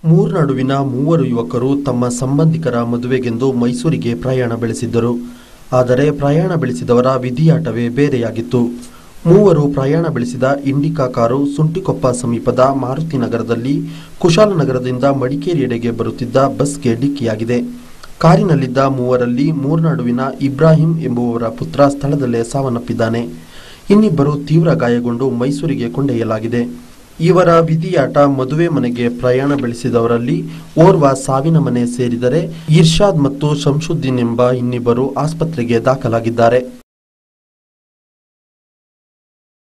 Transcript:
ಮೂರ್ನಡುವಿನ ಮೂವರು ಯುವಕರು ತಮ್ಮ ಸಂಬಂಧಿಕರ ಮದುವೆಗೆಂದು ಮೈಸೂರಿಗೆ ಪ್ರಯಾಣ ಬೆಳೆಸಿದ್ದರು ಆದರೆ ಪ್ರಯಾಣ ಬೆಳೆಸಿದವರ ವಿಧಿಯಾಟವೇ ಬೇರೆಯಾಗಿತ್ತು ಮೂವರು ಪ್ರಯಾಣ ಬೆಳೆಸಿದ ಇಂಡಿಕಾ ಕಾರು ಸುಂಟಿಕೊಪ್ಪ ಸಮೀಪದ ಮಾರುತಿ ನಗರದಲ್ಲಿ ಕುಶಾಲನಗರದಿಂದ ಮಡಿಕೇರಿಯೆಡೆಗೆ ಬರುತ್ತಿದ್ದ ಬಸ್ಗೆ ಡಿಕ್ಕಿಯಾಗಿದೆ ಕಾರಿನಲ್ಲಿದ್ದ ಮೂವರಲ್ಲಿ ಮೂರ್ನಾಡುವಿನ ಇಬ್ರಾಹಿಂ ಎಂಬುವವರ ಪುತ್ರ ಸ್ಥಳದಲ್ಲೇ ಸಾವನ್ನಪ್ಪಿದ್ದಾನೆ ಇನ್ನಿಬ್ಬರು ತೀವ್ರ ಗಾಯಗೊಂಡು ಮೈಸೂರಿಗೆ ಕೊಂಡೊಯ್ಯಲಾಗಿದೆ ಇವರ ವಿಧಿಯಾಟ ಮದುವೆ ಮನೆಗೆ ಪ್ರಯಾಣ ಬೆಳೆಸಿದವರಲ್ಲಿ ಓರ್ವ ಸಾವಿನ ಮನೆ ಸೇರಿದರೆ ಇರ್ಷಾದ್ ಮತ್ತು ಶಂಶುದ್ದೀನ್ ಎಂಬ ಇನ್ನಿಬ್ಬರು ಆಸ್ಪತ್ರೆಗೆ ದಾಖಲಾಗಿದ್ದಾರೆ